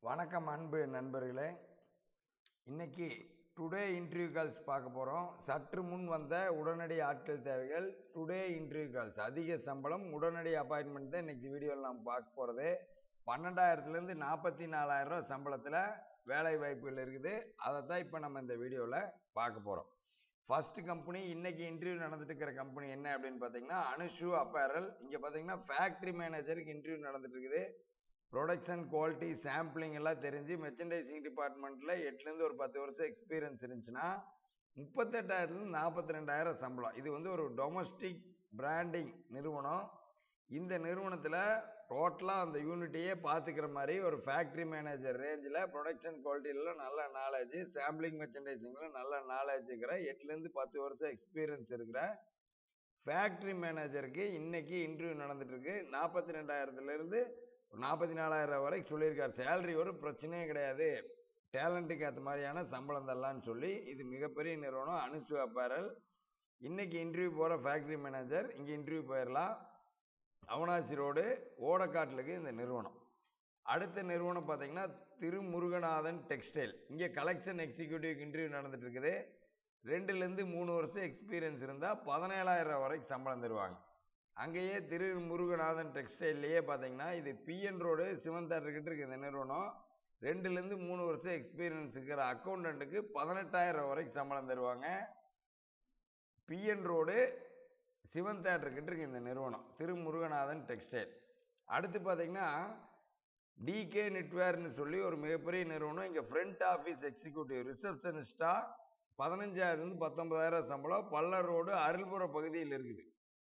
வணக்கம் அன்பு நண்பர்களே இன்னைக்கு டுடே இன்டர்வியூ கால்ஸ் பார்க்க போகிறோம் சற்று முன் வந்த உடனடி ஆட்கள் தேவைகள் டுடே இன்டர்வியூ கால்ஸ் அதிக சம்பளம் உடனடி அப்பாயின்மெண்ட் தான் இன்னைக்கு வீடியோவில் நாம் பார்க்க போகிறது பன்னெண்டாயிரத்துலேருந்து நாற்பத்தி நாலாயிரம் ரூபா சம்பளத்தில் வேலை வாய்ப்புகள் இருக்குது அதை தான் இப்போ நம்ம இந்த வீடியோவில் பார்க்க போகிறோம் ஃபர்ஸ்ட் கம்பெனி இன்னைக்கு இன்டர்வியூ நடந்துட்டு இருக்கிற கம்பெனி என்ன அப்படின்னு பார்த்தீங்கன்னா அனுஷு அப்பேரல் இங்கே பார்த்தீங்கன்னா ஃபேக்ட்ரி மேனேஜருக்கு இன்டர்வியூ நடந்துட்டு இருக்குது ப்ரொடக்ஷன் குவாலிட்டி சாம்பிளிங் எல்லாம் தெரிஞ்சு மெர்ச்சன்டைசிங் டிபார்ட்மெண்ட்டில் எட்டுலேருந்து ஒரு பத்து வருஷம் எக்ஸ்பீரியன்ஸ் இருந்துச்சுன்னா முப்பத்தெட்டாயிரத்துலேருந்து நாற்பத்தி ரெண்டாயிரம் சம்பளம் இது வந்து ஒரு டொமஸ்டிக் பிராண்டிங் நிறுவனம் இந்த நிறுவனத்தில் டோட்டலாக அந்த யூனிட்டையே பார்த்துக்கிற மாதிரி ஒரு ஃபேக்ட்ரி மேனேஜர் ரேஞ்சில் ப்ரொடக்ஷன் குவாலிட்டியில் நல்ல நாலேஜ் சாம்பிளிங் மெர்ச்சன்டைசிங்கில் நல்ல நாலேஜ் இருக்கிற எட்டுலேருந்து பத்து வருஷம் எக்ஸ்பீரியன்ஸ் இருக்கிற ஃபேக்ட்ரி மேனேஜருக்கு இன்னைக்கு இன்டர்வியூ நடந்துட்டு இருக்கு நாற்பத்தி ரெண்டாயிரத்துலேருந்து நாற்பத்தி நாலாயிரம் வரைக்கும் சொல்லியிருக்காரு சேலரி ஒரு பிரச்சனையே கிடையாது டேலண்ட்டுக்கு ஏற்ற மாதிரியான சம்பளம் தரலான்னு சொல்லி இது மிகப்பெரிய நிறுவனம் அனுசு அப்பேரல் இன்னைக்கு இன்டர்வியூ போகிற ஃபேக்ட்ரி மேனேஜர் இங்கே இன்டர்வியூ போயிடலாம் அவனாசி ரோடு ஓடக்காட்டிலுக்கு இந்த நிறுவனம் அடுத்த நிறுவனம் பார்த்தீங்கன்னா திருமுருகநாதன் டெக்ஸ்டைல் இங்கே கலெக்ஷன் எக்ஸிக்யூட்டிவ் இன்டர்வியூ நடந்துட்டு இருக்குது ரெண்டுலேருந்து மூணு வருஷம் எக்ஸ்பீரியன்ஸ் இருந்தால் பதினேழாயிரம் வரைக்கும் சம்பளம் தருவாங்க அங்கேயே திரு முருகநாதன் டெக்ஸ்டைல்லையே பார்த்தீங்கன்னா இது பிஎன் ரோடு சிவன் தேட்டர்கிட்ட இருக்கு இந்த நிறுவனம் ரெண்டுலேருந்து மூணு வருஷம் எக்ஸ்பீரியன்ஸ் இருக்கிற அக்கௌண்டண்ட்டுக்கு பதினெட்டாயிரம் வரைக்கும் சம்பளம் தருவாங்க பிஎன் ரோடு சிவன் தேட்டர்கிட்ட இருக்கு இந்த நிறுவனம் திரு முருகநாதன் டெக்ஸ்டைல் அடுத்து பார்த்தீங்கன்னா டிகே நெட்வேர்னு சொல்லி ஒரு மிகப்பெரிய நிறுவனம் இங்கே ஃப்ரண்ட் ஆஃபீஸ் எக்ஸிக்யூட்டிவ் ரிசப்ஷனிஸ்டா பதினஞ்சாயிரத்துலேருந்து பத்தொன்பதாயிரம் சம்பளம் பல்லர் ரோடு அருள்புர பகுதியில் இருக்குது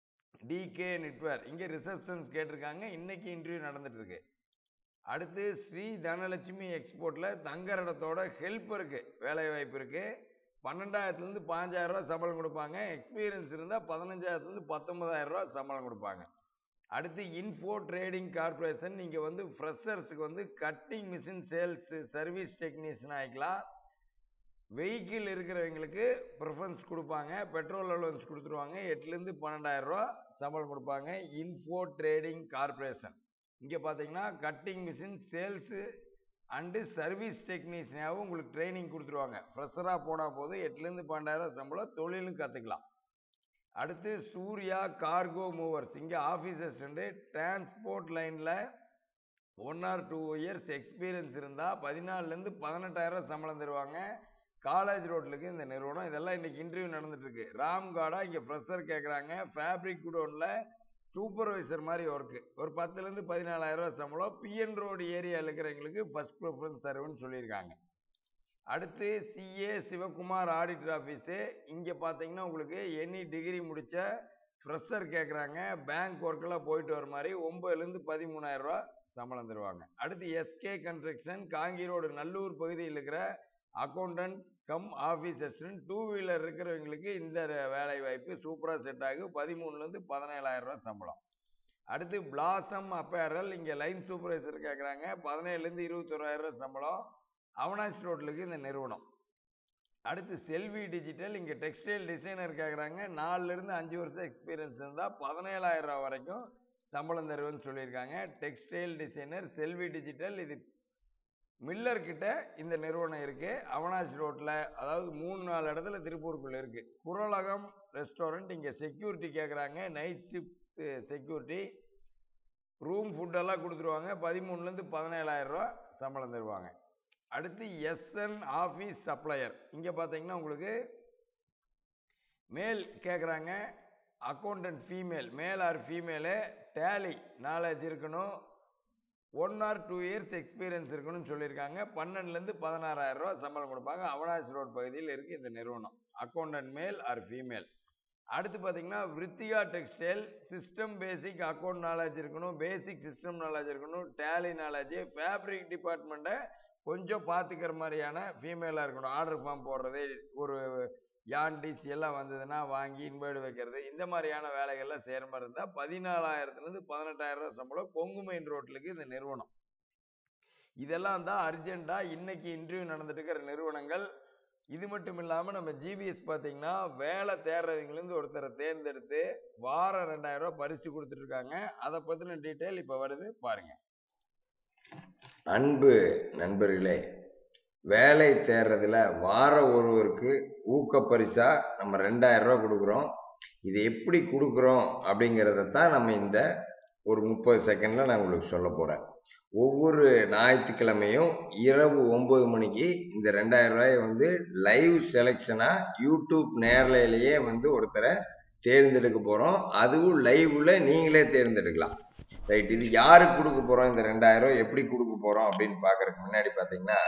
டிகே நெட்வேர் இங்கே ரிசப்ஷன்ஸ் கேட்டிருக்காங்க இன்னைக்கு இன்டர்வியூ நடந்துட்டு இருக்கு அடுத்து ஸ்ரீ தனலட்சுமி எக்ஸ்போர்ட்டில் தங்கரடத்தோட ஹெல்ப்பருக்கு வேலை வாய்ப்பு இருக்கு பன்னெண்டாயிரத்துலேருந்து பாஞ்சாயிரம் ரூபா சம்பளம் கொடுப்பாங்க எக்ஸ்பீரியன்ஸ் இருந்தால் பதினஞ்சாயிரத்துலேருந்து பத்தொன்பதாயிரம் ரூபா சம்பளம் கொடுப்பாங்க அடுத்து இன்ஃபோ ட்ரேடிங் கார்பரேஷன் நீங்கள் வந்து ஃப்ரெஷர்ஸுக்கு வந்து cutting machine sales service technician ஆகிக்கலாம் வெஹிக்கிள் இருக்கிறவங்களுக்கு ப்ரிஃபரன்ஸ் கொடுப்பாங்க பெட்ரோல் அலவன்ஸ் கொடுத்துருவாங்க எட்டுலேருந்து பன்னெண்டாயிரம் ரூபா சம்பளம் கொடுப்பாங்க இன்ஃபோ ட்ரேடிங் கார்பரேஷன் இங்கே பார்த்தீங்கன்னா cutting machine sales and service டெக்னீஷியனாகவும் உங்களுக்கு ட்ரைனிங் கொடுத்துருவாங்க ஃப்ரெஷராக போனால் போது எட்டுலேருந்து பன்னெண்டாயிரம் சம்பளம் தொழிலும் கற்றுக்கலாம் அடுத்து சூர்யா கார்கோ மூவர்ஸ் இங்கே ஆஃபீஸர்ஸ் உண்டு டிரான்ஸ்போர்ட் லைனில் one or two years experience இருந்தால் பதினாலுலேருந்து பதினெட்டாயிரம் சம்பளம் தருவாங்க காலேஜ் ரோட்லுக்கு இந்த நிறுவனம் இதெல்லாம் இன்னைக்கு இன்டர்வியூ நடந்துட்டு இருக்கு ராம்காடா இங்கே ஃப்ரெஷர் கேட்குறாங்க ஃபேப்ரிக் குடோனில் சூப்பர்வைசர் மாதிரி ஒர்க்கு ஒரு பத்துலேருந்து பதினாலாயிரம் ரூபா சம்பளம் பிஎன் ரோடு ஏரியாவில் இருக்கிறவங்களுக்கு ஃபர்ஸ்ட் ப்ரிஃபரன்ஸ் தருவேன்னு சொல்லியிருக்காங்க அடுத்து சிஏ சிவகுமார் ஆடிட்டர் ஆஃபீஸு இங்கே பார்த்தீங்கன்னா உங்களுக்கு எனி டிகிரி முடித்த ஃப்ரெஷர் கேட்குறாங்க பேங்க் ஒர்க்கெல்லாம் போயிட்டு வர மாதிரி ஒம்பதுலேருந்து பதிமூணாயிரம் ரூபா சம்பளம் தருவாங்க அடுத்து எஸ்கே கன்ஸ்ட்ரக்ஷன் காங்கி ரோடு நல்லூர் பகுதியில் இருக்கிற accountant cum office assistant two wheeler இருக்கிறவங்களுக்கு இந்த வேலை வாய்ப்பு சூப்பராக செட் ஆகும் பதிமூணுலேருந்து பதினேழாயிரம் ரூபா சம்பளம் அடுத்து பிளாசம் அப்பேரல் இங்கே லைன் சூப்பர்வைசர் கேட்குறாங்க பதினேழுலேருந்து இருபத்தோராயிரம் ரூபா சம்பளம் அவனாசி ரோட்லுக்கு இந்த நிறுவனம் அடுத்து செல்வி டிஜிட்டல் இங்கே டெக்ஸ்டைல் டிசைனர் கேட்குறாங்க நாலுலேருந்து அஞ்சு வருஷம் எக்ஸ்பீரியன்ஸ் இருந்தால் பதினேழாயிரம் ரூபா வரைக்கும் சம்பளம் தருவேன்னு சொல்லியிருக்காங்க டெக்ஸ்டைல் டிசைனர் செல்வி டிஜிட்டல் இது மில்லர் கிட்ட இந்த நிறுவனம் இருக்கு அவனாசி ரோட்ல அதாவது மூணு நாலு இடத்துல திருப்பூருக்குள்ள இருக்கு குரலகம் ரெஸ்டாரண்ட் இங்க செக்யூரிட்டி கேட்குறாங்க நைட் ஷிஃப்ட் செக்யூரிட்டி ரூம் ஃபுட்டெல்லாம் கொடுத்துருவாங்க பதிமூணுலேருந்து பதினேழாயிரம் ரூபா சம்பளம் தருவாங்க அடுத்து எஸ்என் ஆஃபீஸ் சப்ளையர் இங்கே பார்த்தீங்கன்னா உங்களுக்கு மேல் கேட்குறாங்க accountant female male or female Tally knowledge இருக்கணும் one or two years experience இருக்கணும்னு சொல்லியிருக்காங்க பன்னெண்டுலேருந்து பதினாறாயிரம் ரூபா சம்பளம் கொடுப்பாங்க அவனாசி ரோட் பகுதியில் இருக்குது இந்த நிறுவனம் அக்கௌண்டன்ட் மேல் ஆர் ஃபீமேல் அடுத்து பார்த்தீங்கன்னா Viruthika textile system basic account knowledge இருக்கணும் பேசிக் சிஸ்டம் நாலேஜ் இருக்கணும் டேலி நாலேஜ் ஃபேப்ரிக் டிபார்ட்மெண்ட்டை கொஞ்சம் பார்த்துக்கிற மாதிரியான ஃபீமேலாக இருக்கணும் ஆர்டர் ஃபார்ம் போடுறது ஒரு யாண்டிஸ் எல்லாம் வந்ததுன்னா வாங்கி இன்வைடு வைக்கிறது இந்த மாதிரியான வேலைகள்லாம் செய்கிற மாதிரி இருந்தால் பதினாலாயிரத்துலேருந்து பதினெட்டாயிரம் ரூபா சம்பளம் கொங்கு மெயின் ரோட்லுக்கு இந்த நிறுவனம் இதெல்லாம் தான் அர்ஜென்ட்டாக இன்னைக்கு இன்டர்வியூ நடந்துட்டு இருக்கிற நிறுவனங்கள் இது மட்டும் இல்லாமல் நம்ம ஜிபிஎஸ் பார்த்தீங்கன்னா வேலை தேடுறவங்கலேருந்து ஒருத்தரை தேர்ந்தெடுத்து வாரம் ரெண்டாயிரம் ரூபாய் பரிசு கொடுத்துட்டு இருக்காங்க அதை பற்றின டீட்டெயில் இப்போ வருது பாருங்க அன்பு நண்பர்களே வேலை தேடுறதுல வார ஒருவருக்கு ஊக்க பரிசா நம்ம ரெண்டாயிரம் ரூபா கொடுக்குறோம் இது எப்படி கொடுக்குறோம் அப்படிங்கிறத தான் நம்ம இந்த ஒரு முப்பது செகண்டில் நான் உங்களுக்கு சொல்ல போகிறேன் ஒவ்வொரு ஞாயிற்றுக்கிழமையும் இரவு ஒம்பது மணிக்கு இந்த ரெண்டாயிரம் ரூபாயை வந்து லைவ் செலெக்ஷனாக யூடியூப் நேரலையிலேயே வந்து ஒருத்தரை தேர்ந்தெடுக்க போகிறோம் அதுவும் லைவில் நீங்களே தேர்ந்தெடுக்கலாம் ரைட் இது யாருக்கு கொடுக்க போகிறோம் இந்த ரெண்டாயிரம் எப்படி கொடுக்க போகிறோம் அப்படின்னு பார்க்கறதுக்கு முன்னாடி பார்த்தீங்கன்னா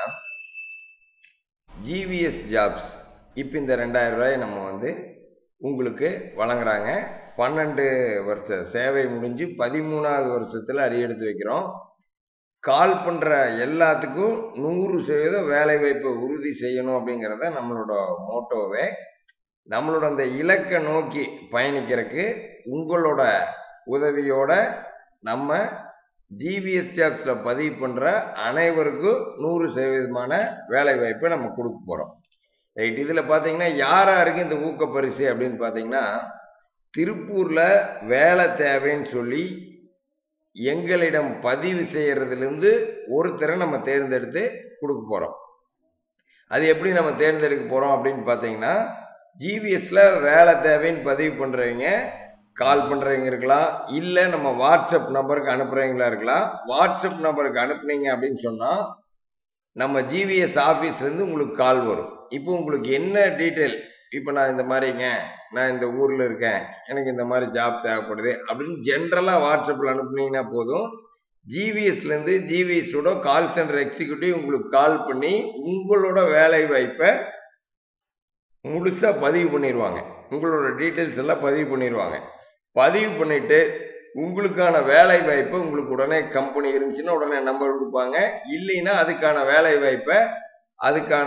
ஜிவிஎஸ் ஜாப்ஸ் இப்போ இந்த ரெண்டாயிரம் ரூபாயை நம்ம வந்து உங்களுக்கு வழங்குறாங்க பன்னெண்டு வருஷ சேவை முடிஞ்சு பதிமூணாவது வருஷத்தில் அடியெடுத்து வைக்கிறோம் கால் பண்ணுற எல்லாத்துக்கும் நூறு சதவீதம் வேலை வாய்ப்பை உறுதி செய்யணும் அப்படிங்கிறத நம்மளோட மோட்டோவே நம்மளோட அந்த இலக்கை நோக்கி பயணிக்கிறதுக்கு உங்களோட உதவியோட நம்ம ஜிவிஎஸ் ஜாப்ஸில் பதிவு பண்ணுற அனைவருக்கும் நூறு சதவீதமான வேலை வாய்ப்பை நம்ம கொடுக்க போகிறோம் ரைட் இதில் பார்த்தீங்கன்னா யார் யாருக்கு இந்த ஊக்க பரிசு அப்படின்னு பார்த்தீங்கன்னா திருப்பூரில் வேலை தேவைன்னு சொல்லி எங்களிடம் பதிவு செய்கிறதுலேருந்து ஒருத்தரை நம்ம தேர்ந்தெடுத்து கொடுக்க போகிறோம் அது எப்படி நம்ம தேர்ந்தெடுக்க போகிறோம் அப்படின்னு பார்த்தீங்கன்னா ஜிவிஎஸ்ல வேலை தேவைன்னு பதிவு பண்ணுறவங்க கால் பண்ணுறவங்க இருக்கலாம் இல்லை நம்ம வாட்ஸ்அப் நம்பருக்கு அனுப்புகிறவங்களா இருக்கலாம் வாட்ஸ்அப் நம்பருக்கு அனுப்புனீங்க அப்படின்னு சொன்னால் நம்ம ஜிவிஎஸ் ஆஃபீஸ்லேருந்து உங்களுக்கு கால் வரும் இப்போ உங்களுக்கு என்ன டீட்டெயில் இப்போ நான் இந்த மாதிரிங்க நான் இந்த ஊரில் இருக்கேன் எனக்கு இந்த மாதிரி ஜாப் தேவைப்படுது அப்படின்னு ஜென்ரலாக வாட்ஸ்அப்பில் அனுப்புனீங்கன்னா போதும் ஜிவிஎஸ்லேருந்து ஜிவிஎஸோட கால் சென்டர் எக்ஸிக்யூட்டிவ் உங்களுக்கு கால் பண்ணி உங்களோட வேலை வாய்ப்பை முழுசாக பதிவு பண்ணிடுவாங்க உங்களோட டீட்டெயில்ஸ் எல்லாம் பதிவு பண்ணிடுவாங்க பதிவு பண்ணிட்டு உங்களுக்கான வேலை வாய்ப்பை உங்களுக்கு உடனே கம்பெனி இருந்துச்சுன்னா உடனே நம்பர் கொடுப்பாங்க இல்லைன்னா அதுக்கான வேலை வாய்ப்பை அதுக்கான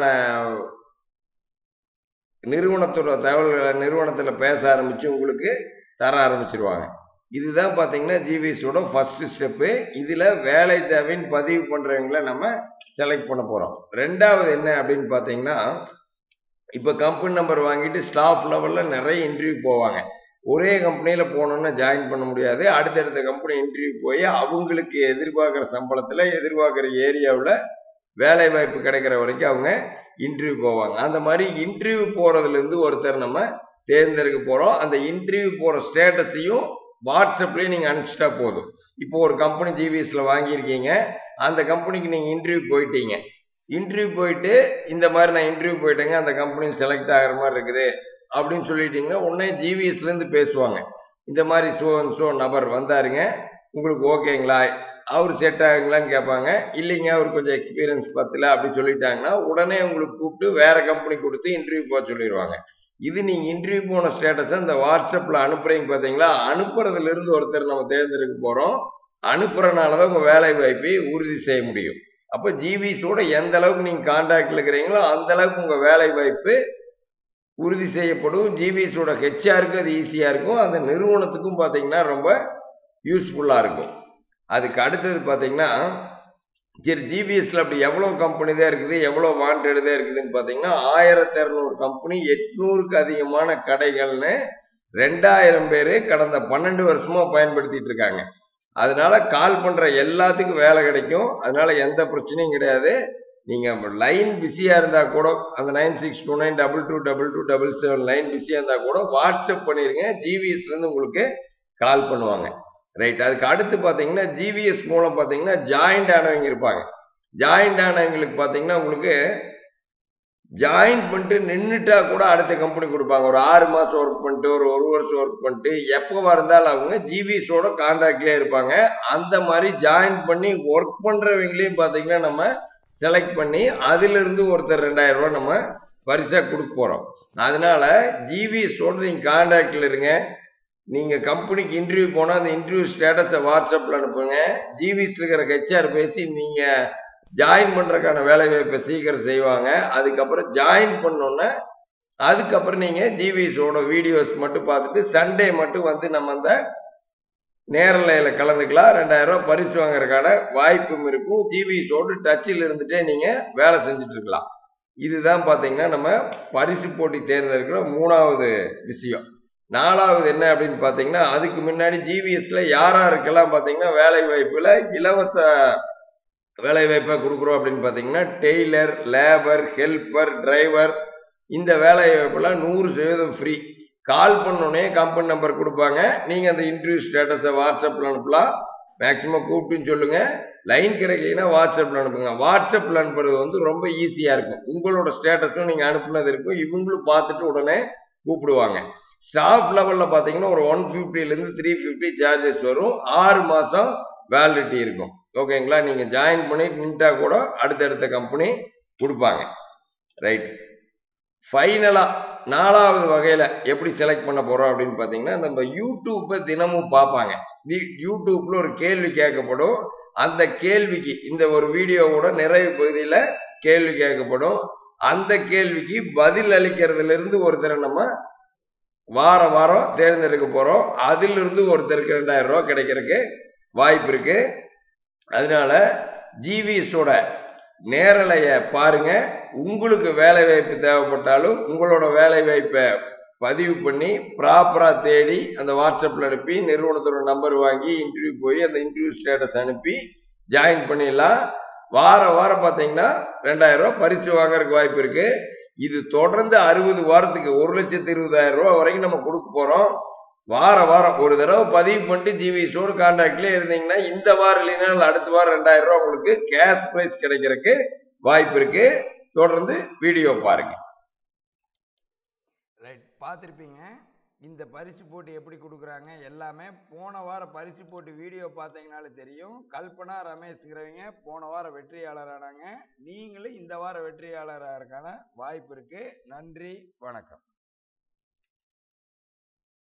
நிறுவனத்தோட தகவல்களை நிறுவனத்தில் பேச ஆரம்பித்து உங்களுக்கு தர ஆரம்பிச்சிருவாங்க இதுதான் பார்த்தீங்கன்னா ஜிவிஎஸோட ஃபர்ஸ்ட் ஸ்டெப்பு இதில் வேலை தேவைன்னு பதிவு பண்ணுறவங்கள நம்ம செலக்ட் பண்ண போகிறோம் ரெண்டாவது என்ன அப்படின்னு பார்த்தீங்கன்னா இப்போ கம்பெனி நம்பர் வாங்கிட்டு ஸ்டாஃப் லெவலில் நிறைய இன்டர்வியூ போவாங்க ஒரே கம்பெனியில் போனோன்னா ஜாயின் பண்ண முடியாது அடுத்தடுத்த கம்பெனி இன்டர்வியூ போய் அவங்களுக்கு எதிர்பார்க்குற சம்பளத்தில் எதிர்பார்க்குற ஏரியாவில் வேலை வாய்ப்பு கிடைக்கிற வரைக்கும் அவங்க இன்டர்வியூ போவாங்க அந்த மாதிரி இன்டர்வியூ போகிறதுலேருந்து ஒருத்தர் நம்ம தேர்ந்தெடுக்க போகிறோம் அந்த இன்டர்வியூ போகிற ஸ்டேட்டஸையும் வாட்ஸ்அப்லேயே நீங்கள் அனுப்பிச்சிட்டா போதும் இப்போ ஒரு கம்பெனி ஜிவிஎஸில் வாங்கியிருக்கீங்க அந்த கம்பெனிக்கு நீங்கள் இன்டர்வியூ போயிட்டீங்க இன்டர்வியூ போயிட்டு இந்த மாதிரி நான் இன்டர்வியூ போயிட்டேங்க அந்த கம்பெனி செலக்ட் ஆகிற மாதிரி இருக்குது அப்படின்னு சொல்லிட்டீங்கன்னா உடனே ஜிவிஎஸ்லேருந்து பேசுவாங்க இந்த மாதிரி ஸோ ஸோ நபர் வந்தாருங்க உங்களுக்கு ஓகேங்களா அவர் செட் ஆகுங்களான்னு கேட்பாங்க இல்லைங்க அவர் கொஞ்சம் எக்ஸ்பீரியன்ஸ் பத்தல அப்படி சொல்லிட்டாங்கன்னா உடனே உங்களுக்கு கூப்பிட்டு வேற கம்பெனி கொடுத்து இன்டர்வியூ போக சொல்லிடுவாங்க இது நீங்கள் இன்டர்வியூ போன ஸ்டேட்டஸை இந்த வாட்ஸ்அப்பில் அனுப்புறீங்க பார்த்தீங்களா அனுப்புறதுலேருந்து ஒருத்தர் நம்ம தேர்ந்தெடுக்க போகிறோம் அனுப்புறனால தான் உங்கள் வேலை வாய்ப்பை உறுதி செய்ய முடியும் அப்போ ஜிவிஸோட எந்த அளவுக்கு நீங்கள் கான்டாக்டில் இருக்கிறீங்களோ அந்த அளவுக்கு உங்கள் வேலை வாய்ப்பு உறுதி செய்யப்படும் ஜிவிஎஸோட ஹெச்ஆருக்கு அது ஈஸியாக இருக்கும் அந்த நிறுவனத்துக்கும் பார்த்தீங்கன்னா ரொம்ப யூஸ்ஃபுல்லாக இருக்கும் அதுக்கு அடுத்தது பார்த்தீங்கன்னா சரி ஜிபிஎஸ்ல அப்படி எவ்வளோ கம்பெனி தான் இருக்குது எவ்வளோ வாண்டட் தான் இருக்குதுன்னு பார்த்தீங்கன்னா ஆயிரத்தி இரநூறு கம்பெனி எட்நூறுக்கு அதிகமான கடைகள்னு ரெண்டாயிரம் பேர் கடந்த பன்னெண்டு வருஷமா பயன்படுத்திட்டு இருக்காங்க அதனால கால் பண்ற எல்லாத்துக்கும் வேலை கிடைக்கும் அதனால எந்த பிரச்சனையும் கிடையாது நீங்க லைன் பிஸியா இருந்தா கூட அந்த nine six two nine double two double two double seven line பிஸியா இருந்தா கூட வாட்ஸ்அப் பண்ணிருங்க ஜிவிஎஸ்ல இருந்து உங்களுக்கு கால் பண்ணுவாங்க ரைட் அதுக்கு அடுத்து பார்த்தீங்கன்னா ஜிவிஎஸ் மூலம் பார்த்தீங்கன்னா ஜாயிண்ட் ஆனவங்க இருப்பாங்க ஜாயிண்ட் ஆனவங்களுக்கு பார்த்தீங்கன்னா உங்களுக்கு ஜாயின் பண்ணிட்டு நின்றுட்டா கூட அடுத்த கம்பெனி கொடுப்பாங்க ஒரு ஆறு மாதம் ஒர்க் பண்ணிட்டு ஒரு ஒரு வருஷம் ஒர்க் பண்ணிட்டு எப்போ இருந்தாலும் அவங்க ஜிவிஎஸோட கான்டாக்ட்லேயே இருப்பாங்க அந்த மாதிரி ஜாயின் பண்ணி ஒர்க் பண்ணுறவங்களையும் பார்த்தீங்கன்னா நம்ம செலக்ட் பண்ணி அதிலிருந்து ஒருத்தர் ரெண்டாயிரம் ரூபாய் நம்ம பரிசாக கொடுக்க போகிறோம் அதனால ஜிவிஎஸோட நீங்கள் கான்டாக்டில் இருங்க நீங்கள் கம்பெனிக்கு இன்டர்வியூ போனால் அந்த இன்டர்வியூ ஸ்டேட்டஸை வாட்ஸ்அப்பில் அனுப்புங்க ஜிவிஎஸ் இருக்கிற ஹெச்ஆர் பேசி நீங்கள் ஜாயின் பண்ணுறதுக்கான வேலை வாய்ப்பை சீக்கிரம் செய்வாங்க அதுக்கப்புறம் ஜாயின் பண்ணோன்னே அதுக்கப்புறம் நீங்கள் ஜிவிஎஸோட வீடியோஸ் மட்டும் பார்த்துட்டு சண்டே மட்டும் வந்து நம்ம அந்த நேரலையில் கலந்துக்கலாம் ரெண்டாயிரம் ரூபாய் பரிசு வாங்குறதுக்கான வாய்ப்பும் இருக்கும் ஜிவிஎஸோடு டச்சில் இருந்துட்டே நீங்கள் வேலை செஞ்சுட்டு இருக்கலாம் இதுதான் பார்த்தீங்கன்னா நம்ம பரிசு போட்டி தேர்ந்தெடுக்கிற மூணாவது விஷயம் நாலாவது என்ன அப்படின்னு பார்த்தீங்கன்னா அதுக்கு முன்னாடி ஜிவிஎஸ்ல யார் யாருக்கெல்லாம் பார்த்தீங்கன்னா வேலை வாய்ப்புல இலவச வேலை வாய்ப்பை கொடுக்குறோம் அப்படின்னு பார்த்தீங்கன்னா டெய்லர் லேபர் ஹெல்ப்பர் டிரைவர் இந்த வேலை வாய்ப்பெல்லாம் நூறு சதவீதம் ஃப்ரீ கால் பண்ணோடனே கம்பெனி நம்பர் கொடுப்பாங்க நீங்கள் அந்த இன்டர்வியூ ஸ்டேட்டஸை வாட்ஸ்அப்பில் அனுப்பலாம் மேக்ஸிமம் கூப்பிட்டுன்னு சொல்லுங்க லைன் கிடைக்கலைன்னா வாட்ஸ்அப்பில் அனுப்புங்க வாட்ஸ்அப்பில் அனுப்புறது வந்து ரொம்ப ஈஸியாக இருக்கும் உங்களோட ஸ்டேட்டஸும் நீங்கள் அனுப்புனது இருக்கும் இவங்களும் பார்த்துட்டு உடனே கூப்பிடுவாங்க ஸ்டாஃப் லெவலில் பார்த்தீங்கன்னா ஒரு ஒன் ஃபிஃப்டிலேருந்து த்ரீ ஃபிஃப்டி சார்ஜஸ் வரும் ஆறு மாதம் வேலிடிட்டி இருக்கும் ஓகேங்களா நீங்கள் ஜாயின் பண்ணி நின்ட்டா கூட அடுத்தடுத்த கம்பெனி கொடுப்பாங்க ரைட் ஃபைனலாக நாலாவது வகையில் எப்படி செலக்ட் பண்ண போகிறோம் அப்படின்னு பார்த்தீங்கன்னா நம்ம யூடியூப்பை தினமும் பார்ப்பாங்க யூடியூப்ல ஒரு கேள்வி கேட்கப்படும் அந்த கேள்விக்கு இந்த ஒரு வீடியோவோட நிறைவு பகுதியில் கேள்வி கேட்கப்படும் அந்த கேள்விக்கு பதில் அளிக்கிறதுல இருந்து ஒருத்தரை நம்ம வாரம் வாரம் தேர்ந்தெடுக்க போறோம் அதிலிருந்து ஒருத்தருக்கு ரெண்டாயிரம் ரூபாய் கிடைக்கிறதுக்கு வாய்ப்பு இருக்கு அதனால ஜிவிஎஸோட நேரலைய பாருங்க உங்களுக்கு வேலை வாய்ப்பு தேவைப்பட்டாலும் உங்களோட வேலை வாய்ப்பை பதிவு பண்ணி ப்ராப்பரா தேடி அந்த வாட்ஸ்அப்ல அனுப்பி நிறுவனத்தோட நம்பர் வாங்கி இன்டர்வியூ போய் அந்த இன்டர்வியூ ஸ்டேட்டஸ் அனுப்பி ஜாயின் பண்ணிடலாம் வாரம் வாரம் பார்த்தீங்கன்னா ரெண்டாயிரம் ரூபாய் பரிசு வாங்குறதுக்கு வாய்ப்பு இருக்கு இது தொடர்ந்து அறுபது வாரத்துக்கு ஒரு லட்சத்தி இருபதாயிரம் ரூபாய் வரைக்கும் நம்ம கொடுக்க போறோம் வார வாரம் ஒரு தடவை பதிவு பண்ணிட்டு ஜிவிஎஸோடு கான்டாக்ட்லேயே இருந்தீங்கன்னா இந்த வாரம் இல்லைன்னா அடுத்த வாரம் ரெண்டாயிரம் ரூபாய் உங்களுக்கு கேஷ் ப்ரைஸ் கிடைக்கிறதுக்கு வாய்ப்பு இருக்கு தொடர்ந்து வீடியோ பாருங்க ரைட் பார்த்துருப்பீங்க இந்த பரிசு போட்டு எப்படி கொடுக்குறாங்க எல்லாமே போன வாரம் பரிசு போட்டு வீடியோ பார்த்தீங்கனாலே தெரியும் கல்பனா ரமேஷ்ங்கிறவங்க போன வாரம் வெற்றியாளரானாங்க நீங்களும் இந்த வாரம் வெற்றியாளராக இருக்கான வாய்ப்பு இருக்கு நன்றி வணக்கம்